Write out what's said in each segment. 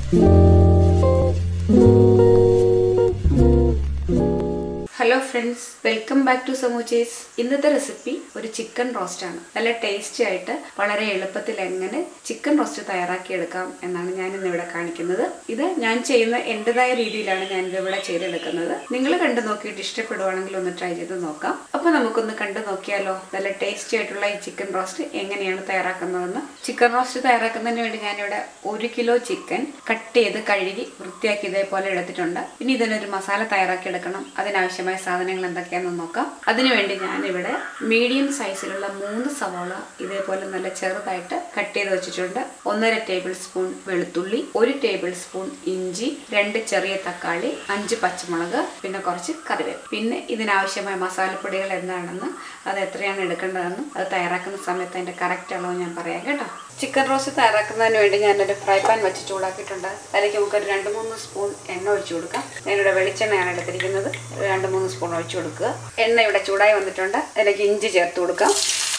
hello friends welcome back to സമൂച്ചേസ് ഇന്നത്തെ recipe ഒരു ചിക്കൻ റോസ്റ്റ് ആണ് നല്ല ടേസ്റ്റി ആയിട്ട് വളരെ എളുപ്പത്തിൽ എങ്ങനെ ചിക്കൻ റോസ്റ്റ് തയ്യാറാക്കിയെടുക്കാം എന്നാണ് ഞാൻ ഇന്ന് ഇവിടെ കാണിക്കുന്നത് ഇത് ഞാൻ ചെയ്യുന്ന എൻ്റെതായ രീതിയിലാണ് ഞാൻ ഇത് ഇവിടെ ചെയ്തെടുക്കുന്നത് നിങ്ങൾ കണ്ടു നോക്കിയിട്ട് ഇഷ്ടപ്പെടുവാണെങ്കിൽ ഒന്ന് ട്രൈ ചെയ്ത് നോക്കാം അപ്പോൾ നമുക്കൊന്ന് കണ്ടു നോക്കിയാലോ നല്ല ടേസ്റ്റി ആയിട്ടുള്ള ഈ ചിക്കൻ റോസ്റ്റ് എങ്ങനെയാണ് തയ്യാറാക്കുന്നതെന്ന് ചിക്കൻ റോസ്റ്റ് തയ്യാറാക്കുന്നതിന് വേണ്ടി ഞാനിവിടെ ഒരു കിലോ ചിക്കൻ കട്ട് ചെയ്ത് കഴുകി വൃത്തിയാക്കി ഇതേപോലെ എടുത്തിട്ടുണ്ട് ഇനി ഇതിനൊരു മസാല തയ്യാറാക്കി എടുക്കണം അതിനാവശ്യമായ സാധനങ്ങൾ എന്തൊക്കെയാണെന്ന് നോക്കാം അതിനുവേണ്ടി ഞാനിവിടെ മീഡിയം സൈസിലുള്ള മൂന്ന് സവാള ഇതേപോലെ നല്ല ചെറുതായിട്ട് കട്ട് ചെയ്ത് വെച്ചിട്ടുണ്ട് ഒന്നര ടേബിൾ സ്പൂൺ വെളുത്തുള്ളി ഒരു ടേബിൾ സ്പൂൺ ഇഞ്ചി രണ്ട് ചെറിയ തക്കാളി അഞ്ച് പച്ചമുളക് പിന്നെ കുറച്ച് കറിവേപ്പ് പിന്നെ ഇതിനാവശ്യമായ മസാലപ്പൊടികൾ എന്താണെന്ന് അത് എത്രയാണ് എടുക്കേണ്ടതെന്നും അത് തയ്യാറാക്കുന്ന സമയത്ത് അതിന്റെ കറക്റ്റ് അളവ് ഞാൻ പറയാം കേട്ടോ ചിക്കൻ റോസ്റ്റ് തയ്യാറാക്കുന്നതിന് വേണ്ടി ഞാനൊരു ഫ്രൈ പാൻ വെച്ച് ചൂടാക്കിയിട്ടുണ്ട് അതിലേക്ക് നമുക്ക് ഒരു രണ്ട് മൂന്ന് സ്പൂൺ എണ്ണ ഒഴിച്ചു കൊടുക്കാം ഞാനിവിടെ വെളിച്ചെണ്ണയാണ് എടുത്തിരിക്കുന്നത് ഒരു രണ്ട് മൂന്ന് സ്പൂൺ ഒഴിച്ചു കൊടുക്കുക എണ്ണ ഇവിടെ ചൂടായി വന്നിട്ടുണ്ട് അതിലേക്ക് ഇഞ്ചി ചേർത്ത് കൊടുക്കാം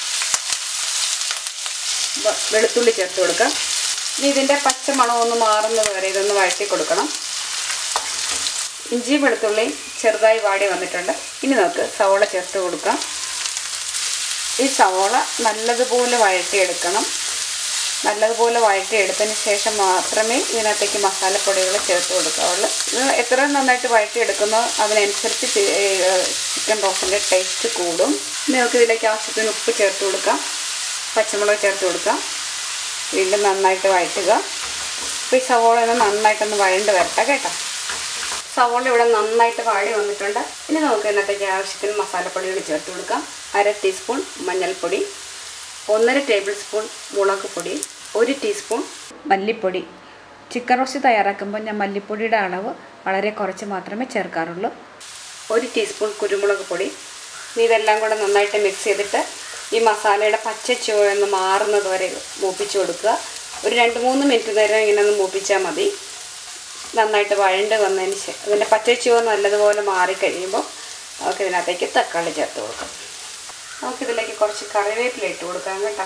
വ- വെളുത്തുള്ളി ചേർത്ത് കൊടുക്കാം ഇനി ഇതിൻ്റെ പച്ചമണം ഒന്ന് മാറുന്നത് വരെ ഇതൊന്ന് വഴറ്റി കൊടുക്കണം ഇഞ്ചിയും വെളുത്തുള്ളിയും ചെറുതായി വാടി വന്നിട്ടുണ്ട് ഇനി നമുക്ക് സവോള ചേർത്ത് കൊടുക്കാം ഈ സവോള നല്ലതുപോലെ വഴറ്റിയെടുക്കണം നല്ലതുപോലെ വഴറ്റിയെടുത്തതിന് ശേഷം മാത്രമേ ഇതിനകത്തേക്ക് മസാലപ്പൊടികൾ ചേർത്ത് കൊടുക്കാവുള്ളൂ ഇത് എത്ര നന്നായിട്ട് വഴറ്റിയെടുക്കുന്നോ അതിനനുസരിച്ച് ചി- ഏ, ചിക്കൻ റോസിൻ്റെ ടേസ്റ്റ് കൂടും ഇനി നമുക്ക് ഇതിലേക്ക് ആവശ്യത്തിന് ഉപ്പ് ചേർത്ത് കൊടുക്കാം പച്ചമുളക് ചേർത്ത് കൊടുക്കാം വീണ്ടും നന്നായിട്ട് വഴറ്റുക അപ്പോൾ ഈ സവോള ഒന്ന് നന്നായിട്ടൊന്ന് വഴണ്ട് വരട്ടെ കേട്ടോ സവോള ഇവിടെ നന്നായിട്ട് വാടി വന്നിട്ടുണ്ട് ഇനി നമുക്ക് ഇതിനകത്തേക്ക് ആവശ്യത്തിന് മസാലപ്പൊടികൾ ചേർത്ത് കൊടുക്കാം അര ടീസ്പൂൺ മഞ്ഞൾപ്പൊടി ഒന്നര ടേബിൾ സ്പൂൺ മുളക് പൊടി ഒരു ടീസ്പൂൺ മല്ലിപ്പൊടി ചിക്കൻ റോസ്റ്റ് തയ്യാറാക്കുമ്പോൾ ഞാൻ മല്ലിപ്പൊടിയുടെ അളവ് വളരെ കുറച്ച് മാത്രമേ ചേർക്കാറുള്ളൂ ഒരു ടീസ്പൂൺ കുരുമുളക് പൊടി ഇനി ഇതെല്ലാം കൂടെ നന്നായിട്ട് മിക്സ് ചെയ്തിട്ട് ഈ മസാലയുടെ പച്ച ചുവന്ന് മാറുന്നത് വരെ മൂപ്പിച്ച് കൊടുക്കുക ഒരു രണ്ട് മൂന്ന് മിനിറ്റ് നേരം ഇങ്ങനെ ഒന്ന് മൂപ്പിച്ചാൽ മതി നന്നായിട്ട് വഴണ്ട് വന്നതിന് ശേഷം അതിൻ്റെ പച്ചച്ചുവ നല്ലതുപോലെ മാറിക്കഴിയുമ്പോൾ നമുക്ക് ഇതിനകത്തേക്ക് തക്കാളി ചേർത്ത് കൊടുക്കാം നമുക്കിതിലേക്ക് കുറച്ച് കറിവേപ്പില ഇട്ട് കൊടുക്കാം കേട്ടോ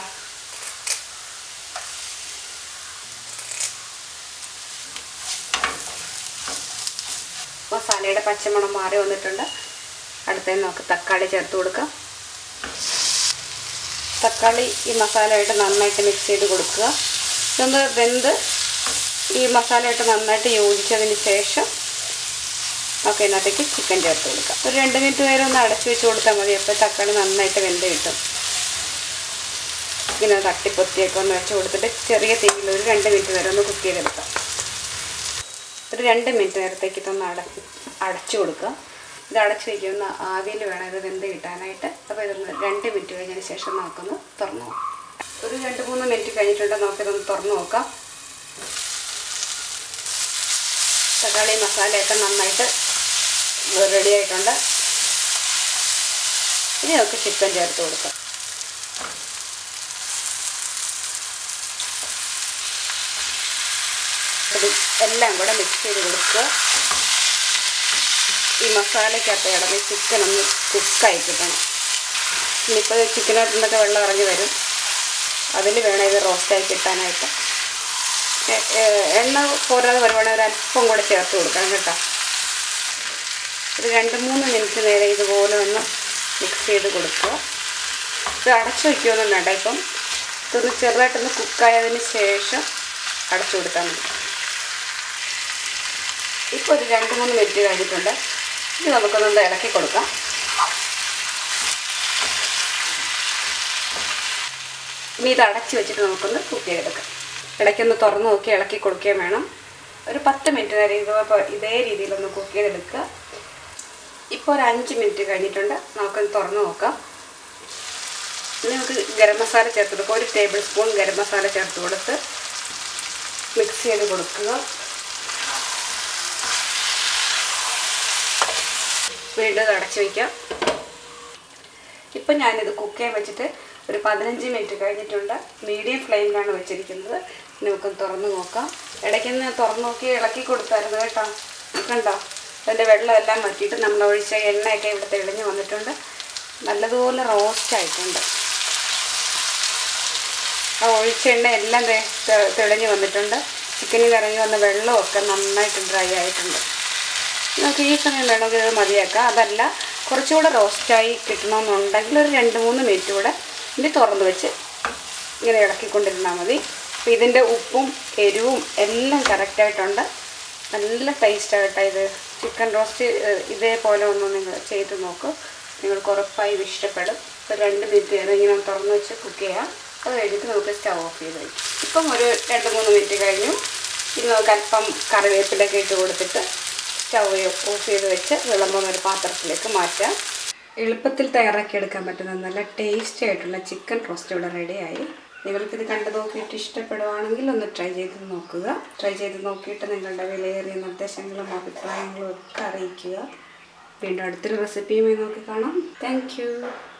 മസാലയുടെ പച്ചമണം മാറി വന്നിട്ടുണ്ട് അടുത്തത് നമുക്ക് തക്കാളി ചേർത്ത് കൊടുക്കാം തക്കാളി ഈ മസാലയായിട്ട് നന്നായിട്ട് മിക്സ് ചെയ്ത് കൊടുക്കുക ഇതൊന്ന് വെന്ത് ഈ മസാലയായിട്ട് നന്നായിട്ട് യോജിച്ചതിന് ശേഷം നമുക്ക് ഇതിനകത്തേക്ക് ചിക്കൻ ചേർത്ത് കൊടുക്കാം ഒരു രണ്ട് മിനിറ്റ് നേരം ഒന്ന് അടച്ചു വെച്ച് കൊടുത്താൽ മതി അപ്പോൾ തക്കാളി നന്നായിട്ട് വെന്ത് കിട്ടും ഇങ്ങനെ തട്ടിപ്പൊത്തിയൊക്കെ ഒന്ന് വെച്ച് കൊടുത്തിട്ട് ചെറിയ തീയിൽ ഒരു രണ്ട് മിനിറ്റ് നേരം ഒന്ന് കുക്ക് ചെയ്തെടുക്കാം ഒരു രണ്ട് മിനിറ്റ് നേരത്തേക്ക് ഇതൊന്ന് അട അടച്ചു കൊടുക്കുക ഇത് അടച്ചു വയ്ക്കുന്ന ആവിയിൽ വേണം ഇത് വെന്ത് കിട്ടാനായിട്ട് അപ്പോൾ ഇതൊന്ന് രണ്ട് മിനിറ്റ് കഴിഞ്ഞതിന് ശേഷം നമുക്കൊന്ന് തുറന്നു നോക്കാം ഒരു രണ്ട് മൂന്ന് മിനിറ്റ് കഴിഞ്ഞിട്ടുണ്ട് നമുക്കിതൊന്ന് തുറന്നു നോക്കാം തക്കാളി മസാലയൊക്കെ നന്നായിട്ട് റെഡി ആയിട്ടുണ്ട് ഇനി നമുക്ക് ചിക്കൻ ചേർത്ത് കൊടുക്കാം ഇത് എല്ലാം കൂടെ മിക്സ് ചെയ്ത് കൊടുക്കുക ഈ മസാലയ്ക്കകത്ത് കിടന്ന് ചിക്കൻ ഒന്ന് കുക്കായി കിട്ടണം ഇനിയിപ്പോൾ ചിക്കനകത്ത് നിന്നൊക്കെ വെള്ളം ഇറങ്ങി വരും അതിൽ വേണം ഇത് റോസ്റ്റായി കിട്ടാനായിട്ട് എ- എ- എണ്ണ പോരാതെ വരുവാണെങ്കിൽ ഒരു അല്പം കൂടെ ചേർത്ത് കൊടുക്കണം കേട്ടോ ഒരു രണ്ട് മൂന്ന് മിനിറ്റ് നേരം ഇതുപോലെ ഒന്ന് മിക്സ് ചെയ്ത് കൊടുക്കുക ഇത് അടച്ചു വയ്ക്കുകയൊന്നും വേണ്ട ഇപ്പം ഇതൊന്ന് ചെറുതായിട്ടൊന്ന് കുക്കായതിന് ശേഷം അടച്ചു കൊടുത്താൽ മതി ഇപ്പോൾ ഒരു രണ്ട് മൂന്ന് മിനിറ്റ് കഴിഞ്ഞിട്ടുണ്ട് ഇത് നമുക്കൊന്ന് ഇളക്കി കൊടുക്കാം ഇനി ഇത് അടച്ച് വെച്ചിട്ട് നമുക്കൊന്ന് കുക്ക് ചെയ്തെടുക്കാം ഇടയ്ക്കൊന്ന് തുറന്ന് നോക്കി ഇളക്കി കൊടുക്കുകയും വേണം ഒരു പത്ത് മിനിറ്റ് നേരം ഇതുപോലെ ഇതേ രീതിയിലൊന്ന് കുക്ക് ചെയ്തെടുക്കുക ഇപ്പോൾ ഒരു അഞ്ച് മിനിറ്റ് കഴിഞ്ഞിട്ടുണ്ട് നമുക്കൊന്ന് തുറന്ന് നോക്കാം ഇനി നമുക്ക് ഗരം മസാല ചേർത്ത് കൊടുക്കുക ഒരു ടേബിൾ സ്പൂൺ ഗരം മസാല ചേർത്ത് കൊടുത്ത് മിക്സ് ചെയ്ത് കൊടുക്കുക വീണ്ടും ഇത് അടച്ചു വയ്ക്കാം ഇപ്പം ഞാനിത് കുക്ക് ചെയ്യാൻ വെച്ചിട്ട് ഒരു പതിനഞ്ച് മിനിറ്റ് കഴിഞ്ഞിട്ടുണ്ട് മീഡിയം ഫ്ലെയിമിലാണ് വെച്ചിരിക്കുന്നത് ഇനി നമുക്കൊന്ന് തുറന്ന് നോക്കാം ഇടയ്ക്കൊന്ന് തുറന്ന് നോക്കി ഇളക്കി കൊടുത്തായിരുന്നു കേട്ടോ കണ്ടോ അതിൻ്റെ വെള്ളമെല്ലാം വറ്റിയിട്ട് നമ്മൾ ഒഴിച്ച എണ്ണയൊക്കെ ഇവിടെ തെളിഞ്ഞ് വന്നിട്ടുണ്ട് നല്ലതുപോലെ റോസ്റ്റ് ആയിട്ടുണ്ട് ആ ഒഴിച്ച എണ്ണ എല്ലാം ദേ തെ- തെളിഞ്ഞ് വന്നിട്ടുണ്ട് ചിക്കനിൽ ഇറങ്ങി വന്ന വെള്ളമൊക്കെ നന്നായിട്ട് ഡ്രൈ ആയിട്ടുണ്ട് നമുക്ക് ഈ സമയം വേണമെങ്കിൽ ഇത് മതിയാക്കാം അതല്ല കുറച്ചുകൂടെ റോസ്റ്റായി കിട്ടണമെന്നുണ്ടെങ്കിൽ ഒരു രണ്ട് മൂന്ന് മിനിറ്റ് കൂടെ ഇനി തുറന്ന് വെച്ച് ഇങ്ങനെ ഇളക്കിക്കൊണ്ടിരുന്നാൽ മതി അപ്പോൾ ഇതിൻ്റെ ഉപ്പും എരിവും എല്ലാം കറക്റ്റായിട്ടുണ്ട് നല്ല ടേസ്റ്റ് ആകട്ടെ ഇത് ചിക്കൻ റോസ്റ്റ് ഏഹ്, ഇതേപോലെ ഒന്ന് നിങ്ങൾ ചെയ്ത് നോക്കൂ നിങ്ങൾക്ക് ഉറപ്പായും ഇഷ്ടപ്പെടും ഇപ്പോൾ രണ്ട് മിനിറ്റ് നേരം ഇങ്ങനെ തുറന്ന് വെച്ച് കുക്ക് ചെയ്യാം അത് കഴിഞ്ഞിട്ട് നമുക്ക് സ്റ്റവ് ഓഫ് ചെയ്ത് വയ്ക്കും ഇപ്പം ഒരു രണ്ട് മൂന്ന് മിനിറ്റ് കഴിഞ്ഞു ഇനി നമുക്ക് അല്പം കറിവേപ്പിലൊക്കെ ഇട്ട് കൊടുത്തിട്ട് സ്റ്റവ് ഓഫ് ചെയ്ത് വെച്ച് വിളമ്പുന്ന ഒരു പാത്രത്തിലേക്ക് മാറ്റാം എളുപ്പത്തിൽ തയ്യാറാക്കിയെടുക്കാൻ പറ്റുന്ന നല്ല ടേസ്റ്റി ആയിട്ടുള്ള ചിക്കൻ റോസ്റ്റ് ഇവിടെ റെഡിയായി നിങ്ങൾക്കിത് കണ്ടു നോക്കിയിട്ട് ഇഷ്ടപ്പെടുവാണെങ്കിൽ ഒന്ന് ട്രൈ ചെയ്ത് നോക്കുക ട്രൈ ചെയ്ത് നോക്കിയിട്ട് നിങ്ങളുടെ വിലയേറിയ നിർദ്ദേശങ്ങളും അഭിപ്രായങ്ങളും ഒക്കെ അറിയിക്കുക വീണ്ടും അടുത്തൊരു റെസിപ്പിയുമായി നോക്കി കാണാം താങ്ക്